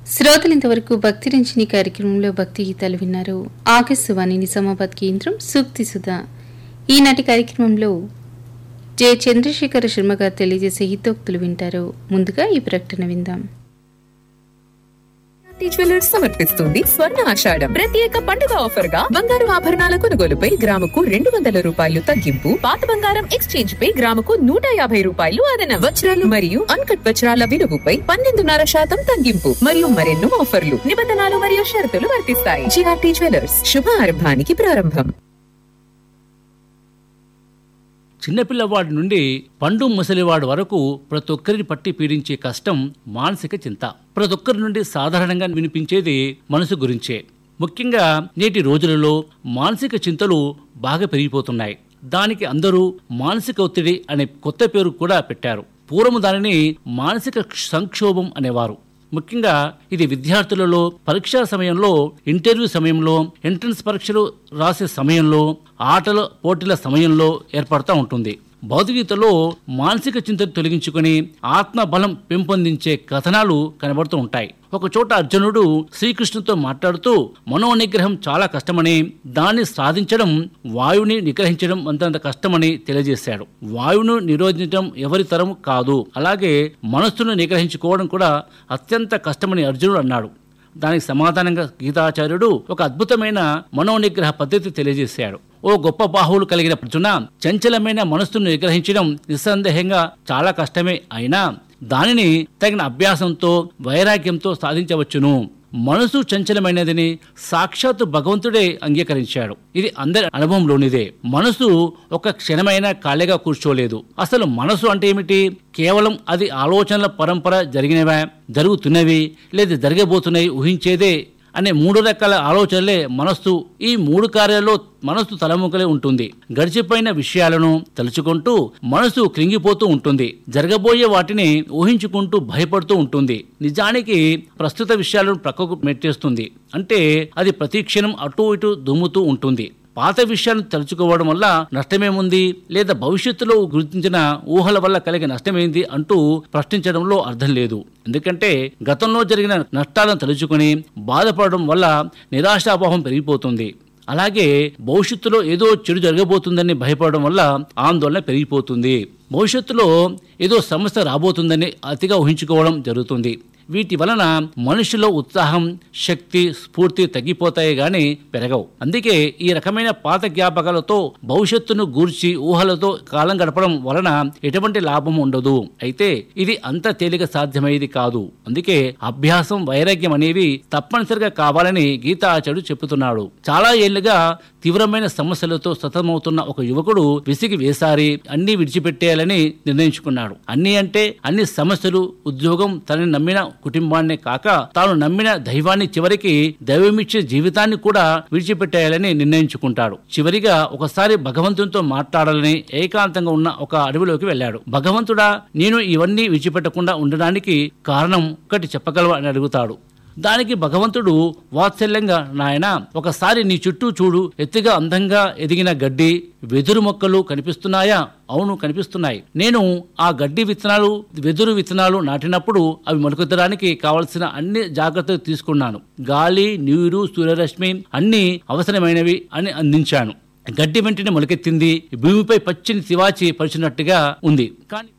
శ్రోతలు ఇంతవరకు భక్తి రంజని కార్యక్రమంలో భక్తి గీతాలు విన్నారు ఆకాశవాణి నిజామాబాద్ కేంద్రం సూక్తి సుధా ఈనాటి కార్యక్రమంలో జె చంద్రశేఖర శర్మ గారు తెలియజేసే హితోక్తులు వింటారు ముందుగా ఈ ప్రకటన విందాం టీ జ్యువెలర్స్ సమర్పిస్తుంది స్వర్ణ ఆషాఢం ప్రత్యేక పండుగ ఆఫర్ గా బంగారు ఆభరణాల కొనుగోలుపై గ్రాముకు రెండు వందల రూపాయలు తగ్గింపు పాత బంగారం ఎక్స్చేంజ్ పై గ్రాముకు నూట యాభై రూపాయలు అదన వజ్రాలు మరియు అన్కట్ వజ్రాల విలువపై పన్నెండున్నర శాతం తగ్గింపు మరియు మరెన్నో ఆఫర్లు నిబంధనలు మరియు షరతులు వర్తిస్తాయి జిఆర్టీ జ్యువెలర్స్ శుభారంభానికి ప్రారంభం చిన్నపిల్లవాడి నుండి పండు ముసలివాడు వరకు ప్రతి ఒక్కరిని పట్టి పీడించే కష్టం మానసిక చింత ప్రతి ఒక్కరి నుండి సాధారణంగా వినిపించేది మనసు గురించే ముఖ్యంగా నేటి రోజులలో మానసిక చింతలు బాగా పెరిగిపోతున్నాయి దానికి అందరూ మానసిక ఒత్తిడి అనే కొత్త పేరు కూడా పెట్టారు పూర్వము దానిని మానసిక సంక్షోభం అనేవారు ముఖ్యంగా ఇది విద్యార్థులలో పరీక్షా సమయంలో ఇంటర్వ్యూ సమయంలో ఎంట్రన్స్ పరీక్షలు రాసే సమయంలో ఆటల పోటీల సమయంలో ఏర్పడతా ఉంటుంది భౌతికతలో మానసిక చింతను తొలగించుకొని ఆత్మ బలం పెంపొందించే కథనాలు కనబడుతూ ఉంటాయి ఒక చోట అర్జునుడు శ్రీకృష్ణుతో మాట్లాడుతూ మనోనిగ్రహం చాలా కష్టమని దాన్ని సాధించడం వాయువుని నిగ్రహించడం అంతంత కష్టమని తెలియజేశాడు వాయువును నిరోధించడం ఎవరి తరం కాదు అలాగే మనస్సును నిగ్రహించుకోవడం కూడా అత్యంత కష్టమని అర్జునుడు అన్నాడు దానికి సమాధానంగా గీతాచార్యుడు ఒక అద్భుతమైన మనోనిగ్రహ పద్ధతి తెలియజేశాడు ఓ గొప్ప బాహువులు కలిగిన అర్జున చంచలమైన మనస్సును నిగ్రహించడం నిస్సందేహంగా చాలా కష్టమే అయినా దానిని తగిన అభ్యాసంతో వైరాగ్యంతో సాధించవచ్చును మనసు చంచలమైనదని సాక్షాత్తు భగవంతుడే అంగీకరించాడు ఇది అందరి అనుభవంలోనిదే మనసు ఒక క్షణమైన ఖాళీగా కూర్చోలేదు అసలు మనసు అంటే ఏమిటి కేవలం అది ఆలోచనల పరంపర జరిగినవా జరుగుతున్నవి లేదా జరగబోతున్నాయి ఊహించేదే అనే మూడు రకాల ఆలోచనలే మనస్సు ఈ మూడు కార్యాల్లో మనస్సు తలముకలే ఉంటుంది గడిచిపోయిన విషయాలను తలుచుకుంటూ మనసు కృంగిపోతూ ఉంటుంది జరగబోయే వాటిని ఊహించుకుంటూ భయపడుతూ ఉంటుంది నిజానికి ప్రస్తుత విషయాలను ప్రక్కకు మెట్టేస్తుంది అంటే అది ప్రతి క్షణం అటు ఇటు దుమ్ముతూ ఉంటుంది పాత విషయాలను తలుచుకోవడం వల్ల నష్టమేముంది లేదా భవిష్యత్తులో గుర్తించిన ఊహల వల్ల కలిగే నష్టమేంది అంటూ ప్రశ్నించడంలో అర్థం లేదు ఎందుకంటే గతంలో జరిగిన నష్టాలను తలుచుకొని బాధపడడం వల్ల నిరాశాభావం పెరిగిపోతుంది అలాగే భవిష్యత్తులో ఏదో చెడు జరగబోతుందని భయపడడం వల్ల ఆందోళన పెరిగిపోతుంది భవిష్యత్తులో ఏదో సమస్య రాబోతుందని అతిగా ఊహించుకోవడం జరుగుతుంది వీటి వలన మనుషులో ఉత్సాహం శక్తి స్ఫూర్తి తగ్గిపోతాయి గాని పెరగవు అందుకే ఈ రకమైన పాత జ్ఞాపకాలతో భవిష్యత్తును గూర్చి ఊహలతో కాలం గడపడం వలన ఎటువంటి లాభం ఉండదు అయితే ఇది అంత తేలిక సాధ్యమయ్యేది కాదు అందుకే అభ్యాసం వైరాగ్యం అనేవి తప్పనిసరిగా కావాలని గీతాచార్యుడు చెబుతున్నాడు చాలా ఏళ్లుగా తీవ్రమైన సమస్యలతో సతమవుతున్న ఒక యువకుడు విసిగి వేసారి అన్ని విడిచిపెట్టేయాలని నిర్ణయించుకున్నాడు అన్ని అంటే అన్ని సమస్యలు ఉద్యోగం తనని నమ్మిన కుటుంబాన్నే కాక తాను నమ్మిన దైవాన్ని చివరికి దైవమిచ్చే జీవితాన్ని కూడా విడిచిపెట్టేయాలని నిర్ణయించుకుంటాడు చివరిగా ఒకసారి భగవంతునితో మాట్లాడాలని ఏకాంతంగా ఉన్న ఒక అడవిలోకి వెళ్ళాడు భగవంతుడా నేను ఇవన్నీ విడిచిపెట్టకుండా ఉండడానికి కారణం ఒకటి చెప్పగలవా అని అడుగుతాడు దానికి భగవంతుడు వాత్సల్యంగా నాయన ఒకసారి నీ చుట్టూ చూడు ఎత్తుగా అందంగా ఎదిగిన గడ్డి వెదురు మొక్కలు కనిపిస్తున్నాయా అవును కనిపిస్తున్నాయి నేను ఆ గడ్డి విత్తనాలు వెదురు విత్తనాలు నాటినప్పుడు అవి మొలకెత్తడానికి కావలసిన అన్ని జాగ్రత్తలు తీసుకున్నాను గాలి నీరు సూర్యరశ్మి అన్ని అవసరమైనవి అని అందించాను గడ్డి వెంటనే మొలకెత్తింది భూమిపై పచ్చిని తివాచి పరిచినట్టుగా ఉంది కానీ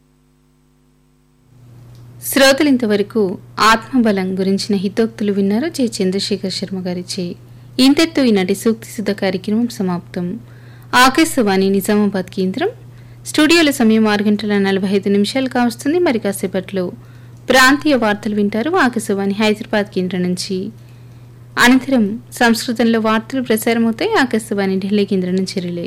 శ్రోతలు ఇంతవరకు ఆత్మబలం గురించిన హితోక్తులు విన్నారు జె చంద్రశేఖర్ శర్మ గారిచే ఇంతటితో ఈనాటి సూక్తి సుధ కార్యక్రమం సమాప్తం ఆకాశవాణి నిజామాబాద్ కేంద్రం స్టూడియోల సమయం ఆరు గంటల నలభై ఐదు నిమిషాలు కావస్తుంది మరి కాసేపట్లో ప్రాంతీయ వార్తలు వింటారు ఆకాశవాణి హైదరాబాద్ కేంద్రం నుంచి అనంతరం సంస్కృతంలో వార్తలు ప్రసారమవుతాయి ఆకాశవాణి ఢిల్లీ కేంద్రం నుంచి రిలే